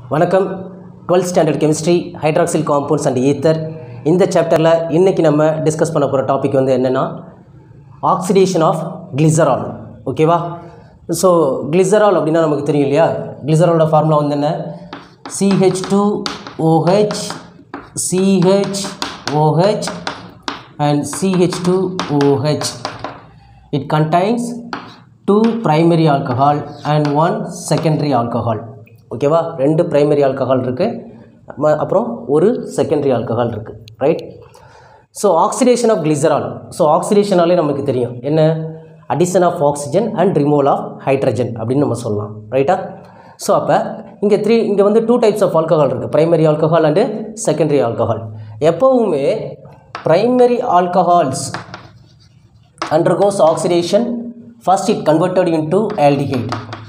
வணக்கம் twelfth standard chemistry hydroxyl compounds and ether இந்த சாப்டரில் இன்றைக்கி நம்ம டிஸ்கஸ் பண்ண போகிற டாபிக் வந்து என்னென்னா ஆக்சிடேஷன் ஆஃப் கிளிசரால் ஓகேவா ஸோ கிளிசரால் அப்படின்னா நமக்கு தெரியும் இல்லையா கிளிசராலோட ஃபார்முலா வந்து என்ன CH two OH CH OH and CH two OH it contains two primary alcohol and one secondary alcohol ஓகேவா ரெண்டு பிரைமரி ஆல்கஹால் இருக்குது அப்புறம் ஒரு செகண்டரி ஆல்கஹால் இருக்குது right so oxidation of glycerol so ஆக்சிடேஷனாலே நமக்கு தெரியும் என்ன addition of oxygen and removal of hydrogen அப்படின்னு நம்ம சொல்லலாம் ரைட்டா ஸோ அப்போ இங்கே த்ரீ இங்கே வந்து டூ டைப்ஸ் ஆஃப் ஆல்கஹால் இருக்குது primary alcohol and secondary alcohol எப்போவுமே primary alcohols undergoes oxidation first it converted into aldehyde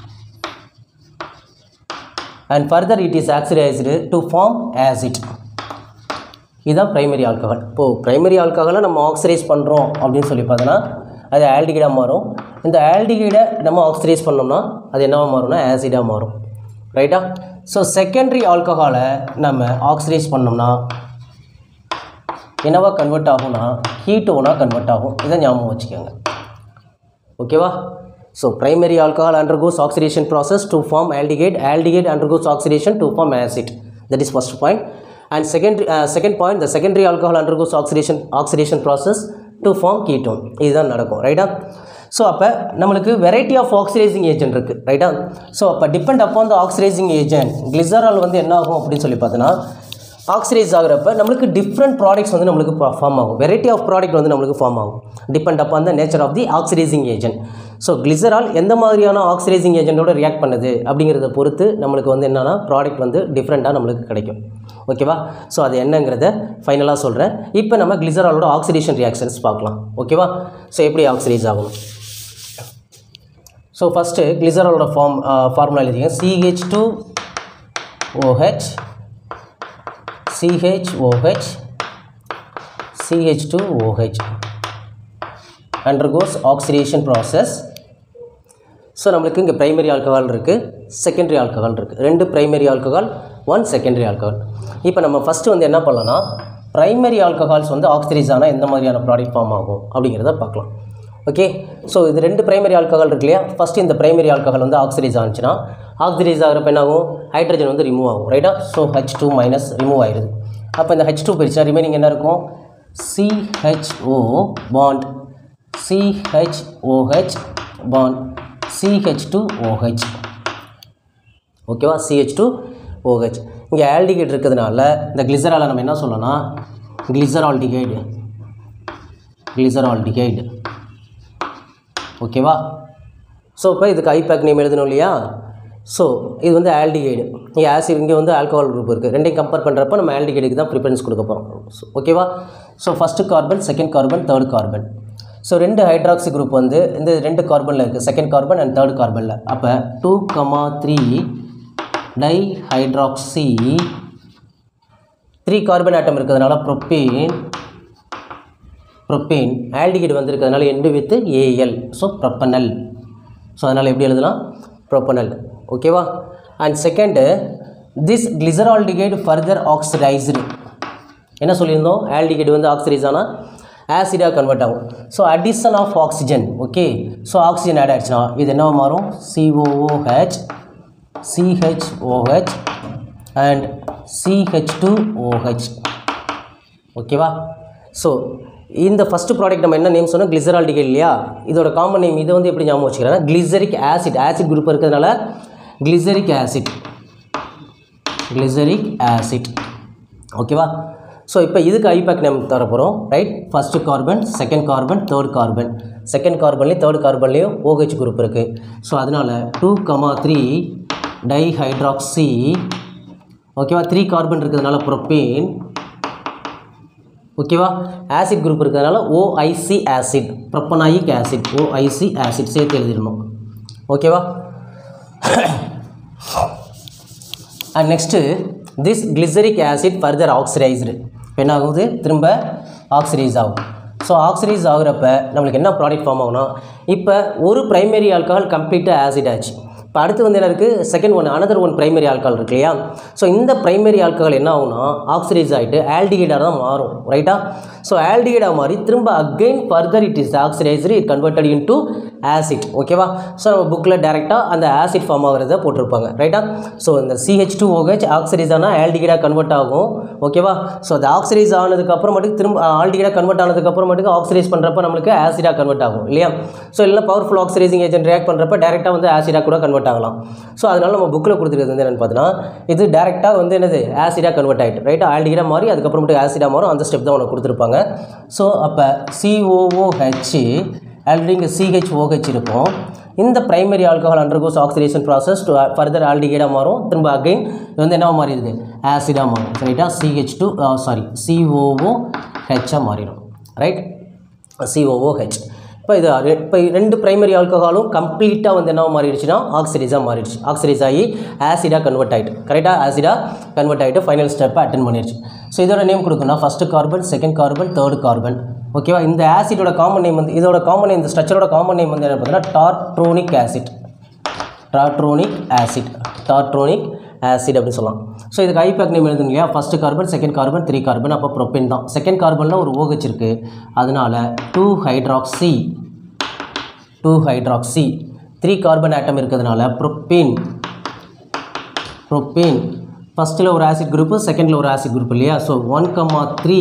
and further it is oxidized to form acid இதுதான் பிரைமரி ஆல்கஹால் இப்போது பிரைமரி ஆல்கஹாலை நம்ம ஆக்சிடைஸ் பண்ணுறோம் அப்படின்னு சொல்லி பார்த்தோன்னா அது ஆல்டிகைடாக மாறும் இந்த ஆல்டிகைடை நம்ம ஆக்சிடைஸ் பண்ணோம்னா அது என்னவாக மாறும்னா ஆசிடாக மாறும் ரைட்டா ஸோ செகண்டரி ஆல்கஹாலை நம்ம ஆக்சிடைஸ் பண்ணோம்னா என்னவா கன்வெர்ட் ஆகும்னா ஹீட் ஓனாக கன்வெர்ட் ஆகும் இதை ஞாபகம் வச்சுக்கோங்க ஓகேவா so primary alcohol undergoes oxidation process to form aldehyde aldehyde undergoes oxidation to form acid that is first point and second uh, second point the secondary alcohol undergoes oxidation oxidation process to form ketone இதுதான் நடக்கும் ரைட்டா so அப்போ நம்மளுக்கு variety of oxidising agent இருக்குது ரைட்டா so அப்போ depend upon the oxidising agent glycerol வந்து என்ன ஆகும் அப்படின்னு சொல்லி பார்த்தோன்னா ஆக்சிடைஸ் ஆகிறப்ப நம்மளுக்கு டிஃப்ரெண்ட் ப்ராடக்ட்ஸ் வந்து நம்மளுக்கு ஃபார்ம் ஆகும் வெரைட்டி ஆஃப் ப்ராடக்ட் வந்து நம்மளுக்கு ஃபார்ம் ஆகும் depend upon the nature of the oxidising agent so glycerol எந்த மாதிரியான ஆக்சிடைசிங் ஏஜென்ட்டோட ரியாக்ட் பண்ணுது அப்படிங்கிறத பொறுத்து நம்மளுக்கு வந்து என்னென்னா ப்ராடக்ட் வந்து டிஃப்ரெண்ட்டாக நம்மளுக்கு கிடைக்கும் ஓகேவா ஸோ அது என்னங்கிறத ஃபைனலாக சொல்கிறேன் இப்போ நம்ம கிளிசராலோட ஆக்சிடேஷன் ரியாக்ஷன்ஸ் பார்க்கலாம் ஓகேவா ஸோ எப்படி ஆக்சிடைஸ் ஆகும் ஸோ ஃபஸ்ட்டு கிளிசராலோட ஃபார்ம் ஃபார்முலா எழுதிங்க CH two OH CHOH CH2OH undergoes oxidation process so நம்மளுக்கு இங்கே ப்ரைமரி ஆல்கஹால் இருக்குது செகண்டரி ஆல்கஹால் இருக்குது ரெண்டு primary alcohol one secondary alcohol இப்போ நம்ம ஃபஸ்ட்டு வந்து என்ன பண்ணலாம்னா ப்ரைமரி ஆல்கஹால்ஸ் வந்து ஆக்சிடைஸ் ஆனால் எந்த மாதிரியான ப்ராடக்ட் ஃபார்ம் ஆகும் அப்படிங்கிறத பார்க்கலாம் ஓகே ஸோ இது ரெண்டு ப்ரைமரி ஆல்கஹால் இருக்கு இல்லையா ஃபஸ்ட்டு இந்த ப்ரைமரி ஆல்கஹால் வந்து ஆக்சிடைஸ் ஆனிச்சுன்னா ஆக்சிடைஸ் ஆகிறப்ப என்ன ஆகும் ஹைட்ரஜன் வந்து ரிமூவ் ஆகும் ரைட்டா so H two minus remove ஆயிடுது அப்போ இந்த ஹெச் டூ பிரிச்சா ரிமைனிங் என்ன இருக்கும் CHO bond CHOH bond CH two OH ஓகேவா சிஹெச் டூ ஓஹெச் இங்கே ஆல்டிகைட் இருக்கிறதுனால இந்த கிளிசராலை நம்ம என்ன சொல்லணும்னா கிளிசரால்டிகைடு கிளிசரால்டிகைடு ஓகேவா ஸோ இப்போ இதுக்கு ஐபேக் நேம் எழுதணும் இல்லையா ஸோ இது வந்து ஆல்டிகைடு இங்கே ஆசிட் இங்கே வந்து ஆல்கஹால் குரூப் இருக்குது ரெண்டையும் கம்பேர் பண்ணுறப்ப நம்ம ஆல்டிகைடுக்கு தான் ப்ரிஃபரன்ஸ் கொடுக்க போகிறோம் ஓகேவா so first carbon second carbon third carbon so ரெண்டு ஹைட்ராக்சி குரூப் வந்து இந்த ரெண்டு கார்பனில் இருக்குது செகண்ட் கார்பன் அண்ட் தேர்ட் கார்பனில் அப்போ two comma three di hydroxy three carbon atom இருக்கிறதுனால ப்ரொப்பேன் ப்ரொப்பேன் ஆல்டிகைடு வந்திருக்கிறதுனால end with AL so propanal so அதனால் எப்படி எழுதலாம் ப்ரொப்பனல் ஓகேவா and second this glyceraldehyde further oxidised என்ன சொல்லியிருந்தோம் ஆல்டிகைடு வந்து ஆக்சிடைஸ் ஆனால் ஆசிடாக கன்வெர்ட் ஆகும் so addition of oxygen okay so oxygen add ஆயிடுச்சுன்னா இது என்ன மாறும் COOH CHOH and CH two OH ஓகேவா ஸோ இந்த ஃபஸ்ட்டு ப்ராடக்ட் நம்ம என்ன நேம் சொன்னோம் கிளிசரால்டிகைட் இல்லையா இதோட காமன் நேம் இதை வந்து எப்படி ஞாபகம் வச்சுக்கிறேன்னா கிளிசரிக் ஆசிட் ஆசிட் குரூப் இருக்கிறதுனால கிளிசரிக் ஆசிட் கிளிசரிக் ஆசிட் ஓகேவா ஸோ இப்போ இதுக்கு ஐபேக் நேம் தர போகிறோம் right first carbon second carbon third carbon second கார்பன்லேயும் தேர்ட் கார்பன்லேயும் ஓஹெச் குரூப் இருக்குது ஸோ அதனால் two comma three di hydroxy ஓகேவா த்ரீ கார்பன் இருக்கிறதுனால ப்ரொப்பேன் ஓகேவா ஆசிட் குரூப் இருக்கிறதுனால oic acid propanoic acid oic acid சேர்த்து எழுதிடணும் ஓகேவா and next this glyceric acid further oxidised என்ன ஆகுது திரும்ப ஆக்சிடைஸ் ஆகும் ஸோ ஆக்சிடைஸ் ஆகுறப்ப நம்மளுக்கு என்ன ப்ராடக்ட் ஃபார்ம் ஆகும்னா இப்போ ஒரு பிரைமரி ஆல்கஹால் கம்ப்ளீட்டாக ஆசிட் ஆச்சு இப்போ அடுத்து வந்து என்ன இருக்குது second one another one primary alcohol இருக்கு இல்லையா ஸோ இந்த பிரைமரி ஆல்கஹால் என்ன ஆகும்னா ஆக்சிடைஸ் ஆகிட்டு ஆல்டிகைடாக தான் மாறும் ரைட்டா ஸோ ஆல்டிகைடாக மாறி திரும்ப again further it is oxidised it converted into acid ஓகேவா ஸோ நம்ம புக்கில் டேரெக்டாக அந்த ஆசிட் ஃபார்ம் ஆகிறத போட்டிருப்பாங்க ரைட்டா ஸோ இந்த சிஹெச் டூ ஓஹெச் ஆக்சிடைஸ் ஆனால் ஆல்டிகைடாக கன்வெர்ட் ஆகும் ஓகேவா ஸோ அது ஆக்சிடைஸ் ஆனதுக்கு அப்புறமேட்டுக்கு திரும்ப ஆல்டிகைடாக கன்வெர்ட் ஆனதுக்கு அப்புறமேட்டுக்கு ஆக்சிடைஸ் பண்ணுறப்ப நம்மளுக்கு ஆசிடாக கன்வெர்ட் ஆகும் இல்லையா ஸோ இல்லை பவர்ஃபுல் ஆக்சிடைசிங் ஏஜென்ட் ரியாக்ட் பண்ணுறப்ப டேரெக்டாக வந்து ஆசிடாக கூட கன்வெர்ட் ஆகலாம் ஸோ அதனால நம்ம புக்கில் கொடுத்துருக்கிறது வந்து என்னென்னு பார்த்தீங்கன்னா இது டேரெக்டாக வந்து என்னது ஆசிடாக கன்வெர்ட் ஆகிட்டு ரைட்டா ஆல்டிகைடாக மாறி அதுக்கப்புறமேட்டு ஆசிடாக மாறும் அந்த ஸ்டெப் தான் உனக்கு கொடுத்துருப்பாங்க ஸோ அப்போ சிஓஓஹெச் ஆல்ரெடி இங்கே சிஹெச்ஓஹெச் இருக்கும் இந்த primary alcohol undergoes oxidation process to further ஆல்டிகேடாக மாறும் திரும்ப அகைன் இது வந்து என்ன மாறிடுது ஆசிடாக மாறும் ரைட்டா சிஹெச் டூ சாரி சிஓஓ ஹெச்சாக மாறிடும் ரைட் சிஓஓஹெச் இப்போ இது ரெ- இப்போ ரெண்டு பிரைமரி ஆல்கஹாலும் கம்ப்ளீட்டாக வந்து என்ன மாறிடுச்சுன்னா ஆக்சிடைஸாக மாறிடுச்சு ஆக்சிடைஸ் ஆகி ஆசிடாக கன்வெர்ட் ஆகிட்டு கரெக்டாக ஆசிடாக கன்வெர்ட் ஆகிட்டு ஃபைனல் ஸ்டெப்பை அட்டன் பண்ணிடுச்சு ஸோ இதோட நேம் கொடுக்கணும் first carbon second carbon third carbon ஓகேவா இந்த ஆசிடோட காமன் நேம் வந்து இதோட காமன் நேம் இந்த ஸ்ட்ரக்சரோட காமன் நேம் வந்து என்ன பார்த்தீங்கன்னா tartronic acid tartronic acid tartronic acid அப்படின்னு சொல்லலாம் ஸோ இதுக்கு ஐபேக் நேம் எழுதுங்க இல்லையா first carbon second carbon three carbon அப்போ ப்ரொப்பேன் தான் செகண்ட் கார்பனில் ஒரு OH இருக்கு அதனால two hydroxy two hydroxy three carbon atom இருக்கிறதுனால ப்ரொப்பேன் ப்ரொப்பேன் ஃபஸ்ட்டில் ஒரு ஆசிட் குரூப்பு செகண்டில் ஒரு ஆசிட் குரூப் இல்லையா so one comma three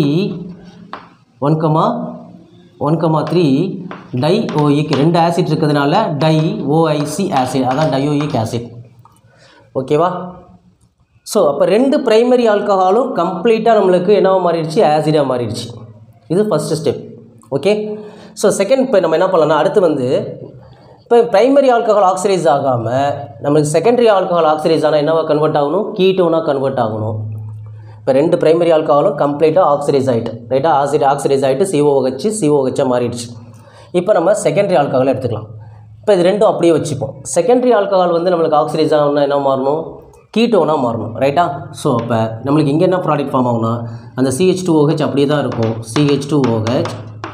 one comma one comma three di oic ரெண்டு ஆசிட் இருக்கிறதுனால டை ஓஐசி ஆசிட் அதான் டயோயிக் ஆசிட் ஓகேவா ஸோ அப்போ ரெண்டு பிரைமரி ஆல்கஹாலும் கம்ப்ளீட்டாக நம்மளுக்கு என்னவா மாறிடுச்சு ஆசிடாக மாறிடுச்சு இது first step okay so second இப்போ நம்ம என்ன பண்ணலாம்னா அடுத்து வந்து இப்போ பிரைமரி ஆல்கஹால் ஆக்சிடைஸ் ஆகாமல் நம்மளுக்கு செகண்டரி ஆல்கஹால் ஆக்சிடைஸ் ஆனால் என்னவா கன்வெர்ட் ஆகணும் கீட்டோனாக கன்வெர்ட் ஆகணும் இப்போ ரெண்டு பிரைமரி ஆல்கஹாலும் கம்ப்ளீட்டாக ஆக்சிடைஸ் ஆகிட்டு ரைட்டாக ஆசிட் ஆக்சிடைஸ் ஆகிட்டு சிஓஹெச் சிஓஹெச்சாக மாறிடுச்சு இப்போ நம்ம செகண்டரி ஆல்கஹாலை எடுத்துக்கலாம் இப்போ இது ரெண்டும் அப்படியே வச்சுப்போம் செகண்டரி ஆல்கஹால் வந்து நம்மளுக்கு ஆக்சிடைஸ் ஆகணும்னா என்ன மாறணும் கீட்டோனாக மாறணும் ரைட்டா ஸோ அப்போ நம்மளுக்கு இங்கே என்ன ப்ராடக்ட் ஃபார்ம் ஆகும்னா அந்த சிஹெச் டூ ஓஹெச் அப்படியே தான் இருக்கும் சிஹெச் டூ ஓஹெச்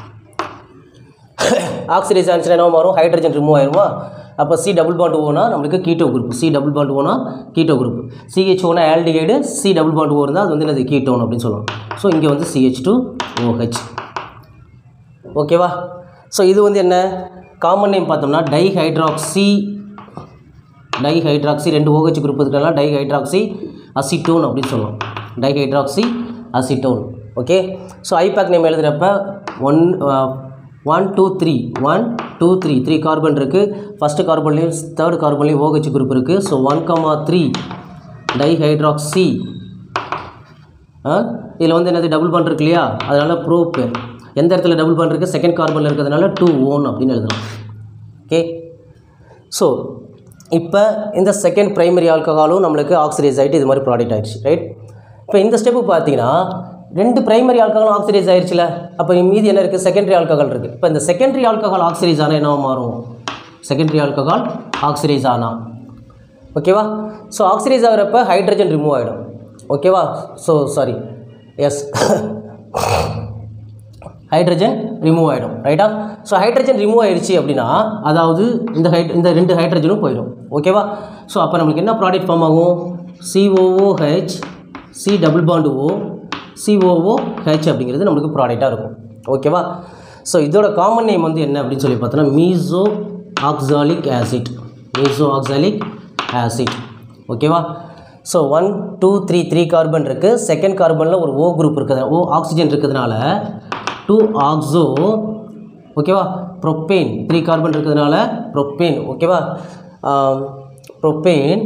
ஆக்சிடைஸ் ஆனிச்சுன்னா என்ன மாறும் ஹைட்ரஜன் ரிமூவ் ஆயிருமா அப்போ சி டபுள் பாண்ட் ஓனா நம்மளுக்கு keto group C double bond ஓனா கீட்டோ குரூப் சிஹெச் ஓனா aldehyde C double bond O இருந்தால் அது வந்து என்னது கீட்டோன் அப்படின்னு சொல்லுவோம் ஸோ இங்கே வந்து சிஹெச் டூ ஓஹெச் ஓகேவா ஸோ இது வந்து என்ன காமன் நேம் பார்த்தோம்னா டைஹைட்ராக்சி டைஹைட்ராக்சி ரெண்டு OH குரூப் இருக்கிறதுனால டைஹைட்ராக்சி அசிட்டோன் அப்படின்னு சொல்லுவோம் dihydroxy acetone okay so IUPAC name எழுதுகிறப்ப one one two three one two three three carbon இருக்குது ஃபஸ்ட்டு கார்பன்லேயும் தேர்ட் கார்பன்லேயும் OH குரூப் இருக்குது so one comma three dihydroxy இதில் வந்து என்னது டபுள் பாண்ட் இருக்கு இல்லையா அதனால் ப்ரூப் எந்த இடத்துல டபுள் பாண்ட் இருக்குது செகண்ட் கார்பனில் இருக்கிறதுனால டூ ஓன் அப்படின்னு எழுதலாம் ஓகே ஸோ இப்போ இந்த செகண்ட் பிரைமரி ஆல்கஹாலும் நம்மளுக்கு ஆக்சிடைஸ் ஆகிட்டு இது மாதிரி ப்ராடக்ட் ஆயிடுச்சு ரைட் இப்போ இந்த ஸ்டெப்பு பார்த்தீங்கன்னா ரெண்டு பிரைமரி ஆல்கஹாலும் ஆக்சிடைஸ் ஆயிடுச்சுல அப்போ மீதி என்ன இருக்குது செகண்டரி ஆல்கஹால் இருக்குது இப்போ இந்த செகண்டரி ஆல்கஹால் ஆக்சிடைஸ் ஆனால் என்ன மாறும் செகண்டரி ஆல்கஹால் ஆக்சிடைஸ் ஆனால் ஓகேவா ஸோ ஆக்சிடைஸ் ஆகிறப்ப ஹைட்ரஜன் ரிமூவ் ஆகிடும் ஓகேவா so sorry yes hydrogen remove ஆகிடும் ரைட்டா ஸோ ஹைட்ரஜன் ரிமூவ் ஆயிடுச்சு அப்படின்னா அதாவது இந்த ஹைட் இந்த ரெண்டு ஹைட்ரஜனும் போயிடும் ஓகேவா ஸோ அப்போ நம்மளுக்கு என்ன ப்ராடக்ட் ஃபார்ம் ஆகும் COOH C double bond O COO H அப்படிங்கிறது நம்மளுக்கு ப்ராடக்டாக இருக்கும் ஓகேவா ஸோ இதோட காமன் நேம் வந்து என்ன அப்படின்னு சொல்லி பார்த்தோன்னா meso oxalic acid meso oxalic acid ஓகேவா so one two three three carbon இருக்குது செகண்ட் கார்பனில் ஒரு ஓ குரூப் இருக்குது ஓ ஆக்சிஜன் இருக்கிறதுனால டூ ஆக்ஸோ ஓகேவா ப்ரொப்பேன் த்ரீ கார்பன் இருக்கிறதுனால ப்ரொப்பேன் ஓகேவா ப்ரொப்பேன்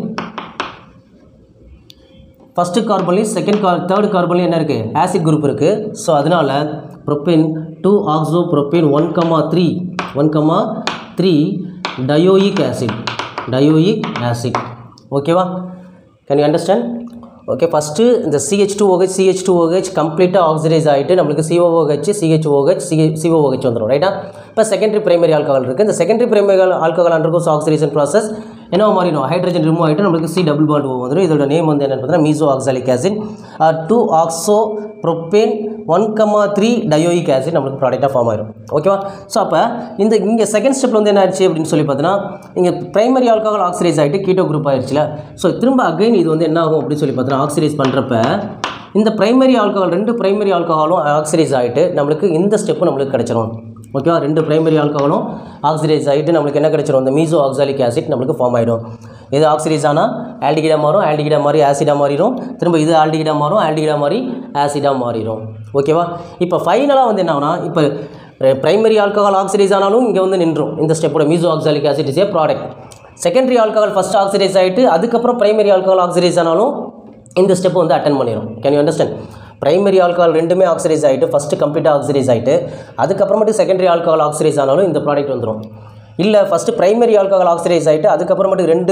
ஃபஸ்ட்டு கார்பன்லேயும் செகண்ட் கார் தேர்ட் கார்பன்லேயும் என்ன இருக்குது ஆசிட் குரூப் இருக்குது ஸோ அதனால் propane two oxo propane one comma three one comma three dioic acid dioic acid ஓகேவா can you understand okay first இந்த C H two OH C H two O H கம்ப்ளீட்டாக oxidise ஆகிட்டு நம்மளுக்கு சிஓஓஹெச் சிஹெச்ஓஹெச் சி சிஓஓஹெச் வந்துடும் ரைட்டா இப்போ secondary primary alcohol இருக்குது இந்த secondary primary alcohol undergoes oxidation process என்ன மாறிடும் ஹைட்ரஜன் ரிமூவ் ஆகிட்டு நம்மளுக்கு சி டபுள் பாண்ட் ஓ வந்துடும் இதோட நேம் வந்து என்னென்னு பார்த்தீங்கன்னா meso oxalic acid two oxo propane one comma three dioic acid நம்மளுக்கு ப்ராடக்டாக ஃபார்ம் ஆயிடும் ஓகேவா ஸோ அப்போ இந்த இங்கே செகண்ட் ஸ்டெப்பில் வந்து என்ன ஆச்சு அப்படின்னு சொல்லி பார்த்தீங்கன்னா இங்கே பிரைமரி ஆல்கஹால் ஆக்சிடைஸ் ஆகிட்டு கீட்டோ குரூப் ஆயிடுச்சுல ஸோ திரும்ப அகைன் இது வந்து என்ன ஆகும் அப்படின்னு சொல்லி பார்த்தீங்கன்னா ஆக்சிடைஸ் பண்ணுறப்ப இந்த பிரைமரி ஆல்கஹால் ரெண்டு பிரைமரி ஆல்கஹாலும் ஆக்சிடைஸ் ஆகிட்டு நம்மளுக்கு இந்த ஸ்டெப்பு நம்மளுக்கு கிடச்சிரும் ஓகேவா ரெண்டு பிரைமரி ஆல்கஹாலும் ஆக்சிடைஸ் ஆகிட்டு நம்மளுக்கு என்ன கிடைச்சிரும் இந்த மீசோ ஆக்சாலிக் ஆசிட் நம்மளுக்கு ஃபார்ம் ஆகிடும் இது ஆக்சிடைஸ் ஆனால் ஆல்டிகிடா மாறும் ஆல்டிகிடா மாறி ஆசிடாக மாறிடும் திரும்ப இது ஆல்டிகிடா மாறும் ஆல்டிகிடா மாறி ஆசிடாக மாறிடும் ஓகேவா இப்போ ஃபைனலாக வந்து என்ன ஆகுனா இப்போ பிரைமரி ஆல்கஹால் ஆக்சிடைஸ் ஆனாலும் இங்கே வந்து நின்றும் இந்த ஸ்டெப்போட meso oxalic acid is a product secondary alcohol first oxidise ஆகிட்டு அதுக்கப்புறம் பிரைமரி ஆல்கஹால் ஆக்சிடைஸ் ஆனாலும் இந்த ஸ்டெப்பை வந்து அட்டன் பண்ணிடும் can you understand primary alcohol ரெண்டுமே ஆக்சிடைஸ் ஆகிட்டு ஃபஸ்ட்டு கம்ப்ளீட்டாக ஆக்சிடைஸ் ஆகிட்டு அதுக்கப்புறமேட்டு செகண்டரி ஆல்கஹால் ஆக்சிடைஸ் ஆனாலும் இந்த ப்ராடக்ட் வந்துடும் இல்லை ஃபஸ்ட்டு பிரைமரி ஆல்கஹால் ஆக்சிடைஸ் ஆகிட்டு அதுக்கப்புறமேட்டு ரெண்டு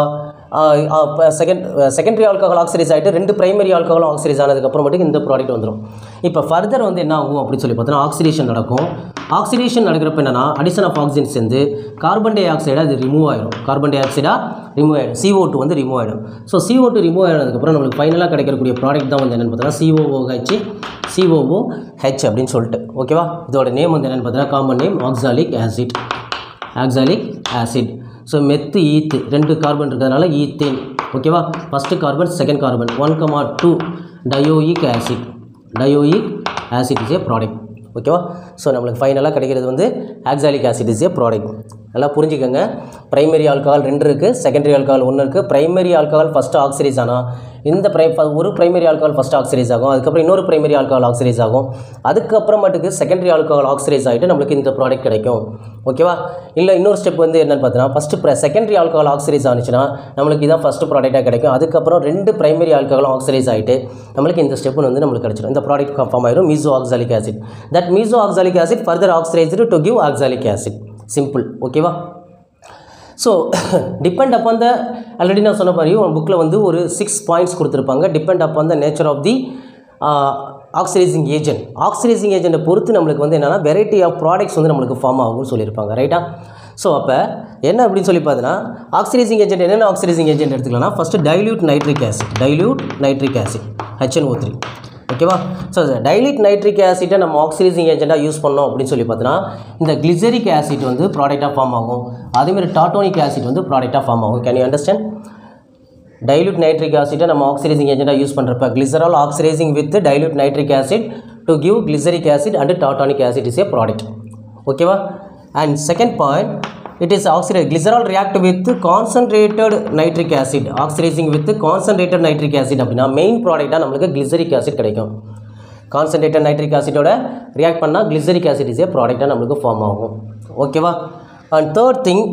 செகண்ட் செகண்டரி ஆல்கஹால் ஆக்சிடைஸ் ஆகிட்டு ரெண்டு பிரைமரி ஆல்கஹாலும் ஆக்சிடைஸ் ஆனதுக்கப்புறமேட்டுக்கு இந்த ப்ராடக்ட் வந்துடும் இப்போ ஃபர்தர் வந்து என்ன ஆகும் அப்படின்னு சொல்லி பார்த்தோன்னா ஆக்சிடேஷன் நடக்கும் ஆக்சிடேஷன் நடக்கிறப்ப என்னன்னா அடிஷன் ஆஃப் ஆக்சிஜன் சேர்ந்து கார்பன் டை ஆக்சைடு அது ரிமூவ் ஆயிடும் கார்பன் டை ஆக்சைடாக ரிமூவ் ஆகிடும் CO2 டூ வந்து ரிமூவ் ஆகிடும் ஸோ CO2 டூ ரிமூவ் ஆனதுக்கப்புறம் நம்மளுக்கு ஃபைனலாக கிடைக்கக்கூடிய ப்ராடக்ட் தான் வந்து என்னென்னு பார்த்தீங்கன்னா சிஓஓஹெச் சிஓஓ ஹெச் அப்படின்னு சொல்லிட்டு ஓகேவா இதோட நேம் வந்து என்னென்னு பார்த்தீங்கன்னா common name oxalic acid oxalic acid so meth eth ரெண்டு கார்பன் இருக்கிறதுனால ஈத்தேன் ஓகேவா first carbon second carbon one comma two dioic acid dioic acid is a product ஓகேவா ஸோ நம்மளுக்கு ஃபைனலாக கிடைக்கிறது வந்து oxalic acid is a product நல்லா புரிஞ்சுக்கோங்க பிரைமரி ஆல்கஹால் ரெண்டு இருக்குது செகண்டரி ஆல்கஹால் ஒன்று இருக்குது பிரைமரி ஆல்கஹால் ஃபஸ்ட்டு ஆக்சிடைஸ் ஆனால் இந்த பிரை ஒரு பிரைமரி ஆல்கஹால் ஃபஸ்ட்டு ஆக்சிடைஸ் ஆகும் அதுக்கப்புறம் இன்னொரு பிரைமரி ஆல்கஹால் ஆக்சிடைஸ் ஆகும் அதுக்கப்புறமேட்டுக்கு செகண்டரி ஆல்கஹால் ஆக்சிடைஸ் ஆகிட்டு நம்மளுக்கு இந்த ப்ராடக்ட் கிடைக்கும் ஓகேவா இல்லை இன்னொரு ஸ்டெப் வந்து என்னென்னு பார்த்தீங்கன்னா ஃபஸ்ட்டு செகண்டரி ஆல்கஹால் ஆக்சிடைஸ் ஆனிச்சுன்னா நம்மளுக்கு இதான் ஃபஸ்ட்டு ப்ராடக்டாக கிடைக்கும் அதுக்கப்புறம் ரெண்டு பிரைமரி ஆல்கஹாலும் ஆக்சிடைஸ் ஆகிட்டு நம்மளுக்கு இந்த ஸ்டெப் வந்து நம்மளுக்கு கிடைச்சிடும் இந்த ப்ராடக்ட் ஃபார்ம் ஆயிடும் meso oxalic acid that meso oxalic acid further oxidised to give oxalic acid simple ஓகேவா so depend upon the already நான் சொன்ன மாதிரி உன் புக்கில் வந்து ஒரு சிக்ஸ் பாயிண்ட்ஸ் கொடுத்துருப்பாங்க depend upon the nature of the oxidising agent oxidising ஏஜென்ட்டை பொறுத்து நம்மளுக்கு வந்து என்னென்னா வெரைட்டி ஆஃப் ப்ராடக்ட்ஸ் வந்து நம்மளுக்கு ஃபார்ம் ஆகும்னு சொல்லியிருப்பாங்க ரைட்டா ஸோ அப்போ என்ன அப்படின்னு சொல்லி பார்த்தீங்கன்னா ஆக்சிடைசிங் ஏஜென்ட் என்னென்ன ஆக்சிடைசிங் ஏஜென்ட் எடுத்துக்கலாம்னா first dilute nitric acid dilute nitric acid H N O three ஓகேவா ஸோ டைலிட் நைட்ரிக் ஆசிட்டை நம்ம ஆக்சிடைசிங் ஏஜென்ட்டாக யூஸ் பண்ணோம் அப்படின்னு சொல்லி பார்த்தோன்னா இந்த கிளிசரிக் ஆசிட் வந்து ப்ராடக்டாக ஃபார்ம் ஆகும் அதேமாதிரி டாட்டோனிக் ஆசிட் வந்து ப்ராடக்டாக ஃபார்ம் ஆகும் can you understand dilute nitric ஆசிட்டை நம்ம ஆக்சிடைசிங் ஏஜென்ட்டாக யூஸ் பண்ணுறப்ப glycerol oxidising with dilute nitric acid to give glyceric acid and tartronic acid is a product ஓகேவா and second point it is oxidise glycerol react with concentrated nitric acid oxidising with concentrated nitric acid அப்படின்னா main ப்ராடக்டாக நம்மளுக்கு glyceric acid கிடைக்கும் concentrated nitric ஆசிட்டோட react பண்ணால் glyceric acid is a ப்ராடக்டாக நம்மளுக்கு form ஆகும் ஓகேவா and third thing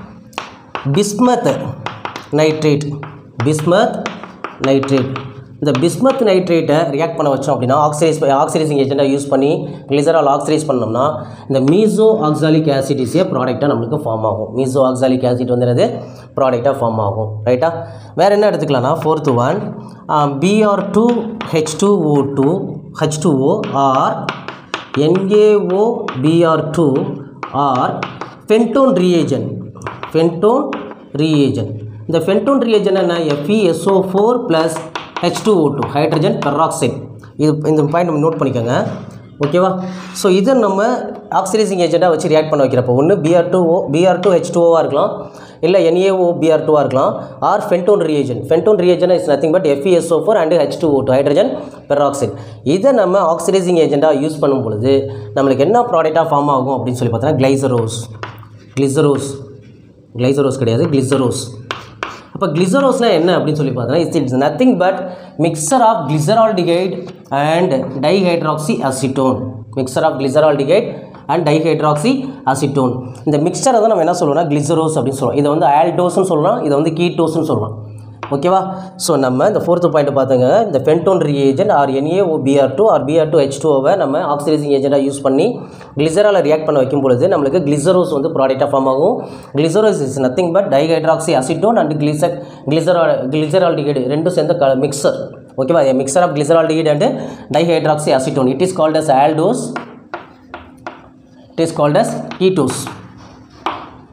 bismuth nitrate bismuth nitrate இந்த பிஸ்மத் நைட்ரேட்டை ரியாக்ட் பண்ண வச்சோம் அப்படின்னா ஆக்சிடைஸ் ஆக்சிடைசிங் ஏஜென்ட்டாக யூஸ் பண்ணி கிளிசரால் ஆக்சிடைஸ் பண்ணோம்னா இந்த meso oxalic acid is a ப்ராடக்டாக நம்மளுக்கு ஃபார்ம் ஆகும் மீசோ ஆக்சாலிக் ஆசிட் வந்து என்னது ப்ராடக்டாக ஃபார்ம் ஆகும் ரைட்டா வேறு என்ன எடுத்துக்கலாம்னா fourth one B R two H two O two H two O or N A O B R two or Fenton reagent Fenton reagent இந்த ஃபென்டோன் ரீஏஜன் என்ன F E S O four plus H two O two hydrogen peroxide இது இந்த point நம்ம note பண்ணிக்கோங்க ஓகேவா so இதை நம்ம oxidising ஏஜெண்ட்டாக வச்சு ரியாக்ட் பண்ண வைக்கிறப்போ ஒன்று B R two O B R two H டூஓவாக இருக்கலாம் இல்லை என்ஏஓ பிஆர் டூவாக இருக்கலாம் or Fenton reagent Fenton reagent is nothing but F E S O four and H two O two hydrogen peroxide இதை நம்ம ஆக்சிடைசிங் ஏஜெண்ட்டாக யூஸ் பண்ணும் பொழுது நம்மளுக்கு என்ன ப்ராடக்டாக ஃபார்ம் ஆகும் அப்படின்னு சொல்லி பார்த்தோன்னா கிளைசரோஸ் கிளிசரோஸ் கிளைசரோஸ் கிடையாது கிளிசரோஸ் அப்போ கிளிசரோஸ்னால் என்ன அப்படின்னு சொல்லி பார்த்தோன்னா it's it's nothing but mixture of glyceraldehyde and dihydroxy acetone mixture of glyceraldehyde and dihydroxy acetone இந்த மிக்சரை தான் நம்ம என்ன சொல்லுவோம்னா கிளிசரோஸ் அப்படின்னு சொல்லுவோம் இதை வந்து ஆல்டோஸ்னு சொல்லலாம் இதை வந்து கீட்டோஸ்னு சொல்லலாம் ஓகேவா ஸோ நம்ம இந்த ஃபோர்த்து பாயிண்ட் பார்த்துங்க இந்த Fenton reagent or N A O B R two or B R two H டூவை நம்ம ஆக்சிடைசிங் ஏஜென்ட்டாக யூஸ் பண்ணி கிளிசரால் ரியாக்ட் பண்ண வைக்கும் பொழுது நம்மளுக்கு கிளிசரோஸ் வந்து ப்ராடக்டாக ஃபார்ம் ஆகும் glycerose is nothing but dihydroxy acetone and glycer glycera glyceraldehyde ரெண்டும் சேர்ந்த க மிக்சர் ஓகேவா mixture of glyceraldehyde and dihydroxy acetone it is called as aldose it is called as ketose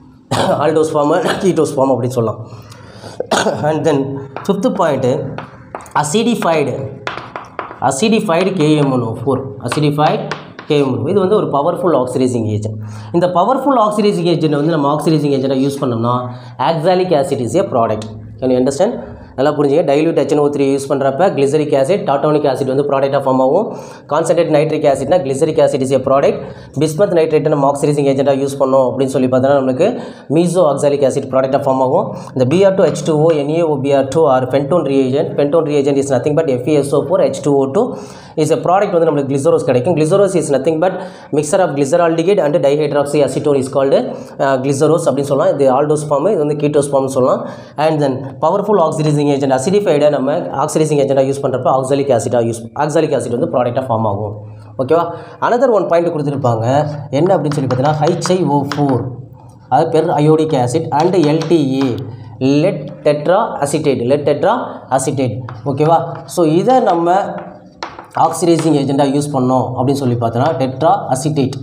aldose form ketose form அப்படின்னு சொல்லலாம் and then fifth point acidified acidified K M one four acidified K M one இது வந்து ஒரு powerful oxidising agent இந்த powerful oxidising agent வந்து நம்ம oxidising ஏஜென்ட்டாக use பண்ணோம்னா oxalic acid is a product can you understand நல்லா புரிஞ்சுங்க டைல்யூட் HNO3 த்ரீ யூஸ் பண்ணுறப்ப கிளிசரிக் ஆசிட் டாட்டோனிக் ஆசிட் வந்து ப்ராடக்டாக ஃபார்ம் ஆகும் கான்சன்ட்ரேட் நைட்ரிக் ஆசிட்னா glyceric acid is a product bismuth நைட்ரேட்டை நம்ம ஆக்சிடைசிங் ஏஜென்ட்டாக யூஸ் பண்ணோம் அப்படின்னு சொல்லி பார்த்தோன்னா நம்மளுக்கு மீசோ ஆக்சாலிக் ஆசிட் ப்ராடக்டாக ஃபார்ம் ஆகும் இந்த B R two H two O N A O B R two or Fenton reagent Fenton reagent is nothing but F E S O four H two O two is a product வந்து நம்மளுக்கு கிளிசரோஸ் கிடைக்கும் glycerose is nothing but mixture of glyceraldehyde and dihydroxy acetone is called glycerose அப்படின்னு சொல்லலாம் இது aldose form இது வந்து ketose form சொல்லலாம் and then powerful oxidising agent அசிடிஃபைடை நம்ம ஆக்சிடைசிங் ஏஜென்ட்டாக யூஸ் பண்ணுறப்ப ஆக்சாலிக் ஆசிட்டாக யூஸ் ஆக்சாலிக் ஆசிட் வந்து ப்ராடக்டாக ஃபார்ம் ஆகும் ஓகேவா அனதர் ஒன் பாயிண்ட் கொடுத்துருப்பாங்க என்ன அப்படின்னு சொல்லி பார்த்தீங்கன்னா ஹைச்ஐ ஓ ஃபோர் அது periodic acid and L T A lead tetra acetate lead tetra acetate ஓகேவா ஸோ இதை நம்ம ஆக்சிடைசிங் ஏஜெண்ட்டாக யூஸ் பண்ணோம் அப்படின்னு சொல்லி பார்த்தோன்னா டெட்ரா அசிட்டேட்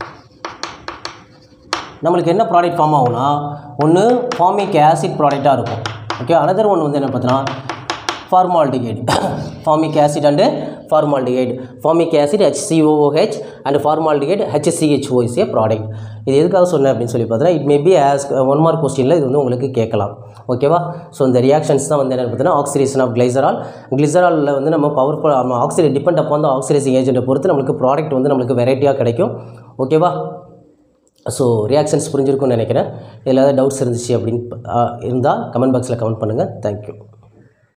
நம்மளுக்கு என்ன ப்ராடக்ட் ஃபார்ம் ஆகும்னா ஒன்று ஃபார்மிக் ஆசிட் ப்ராடக்டாக இருக்கும் ஓகே அனதர் ஒன்று வந்து என்ன பார்த்தோன்னா formaldehyde formic acid and formaldehyde formic acid H C O H and formaldehyde H C C H O is a product இது எதுக்காக சொன்னேன் அப்படின்னு சொல்லி பார்த்தீங்கன்னா it may be as one mark கொஸ்டினில் இது வந்து உங்களுக்கு கேட்கலாம் ஓகேவா ஸோ இந்த ரியாக்ஷன்ஸ் தான் வந்து என்ன பார்த்தீங்கன்னா ஆக்சிடேஷன் ஆஃப் கிளைசரால் கிளிசராலில் வந்து நம்ம பவர்ஃபுல் ஆக்சிடே டிபெண்ட் அப்போ அந்த ஆக்சிடைசிங் ஏஜென்ட்டை பொறுத்து நம்மளுக்கு ப்ராடக்ட் வந்து நம்மளுக்கு வெரைட்டியாக கிடைக்கும் ஓகேவா ஸோ ரியாக்ஷன்ஸ் புரிஞ்சிருக்கும்னு நினைக்கிறேன் இதில் ஏதாவது டவுட்ஸ் இருந்துச்சு அப்படின்னு இருந்தால் கமெண்ட் பாக்ஸில் கமெண்ட் பண்ணுங்கள் தேங்க்யூ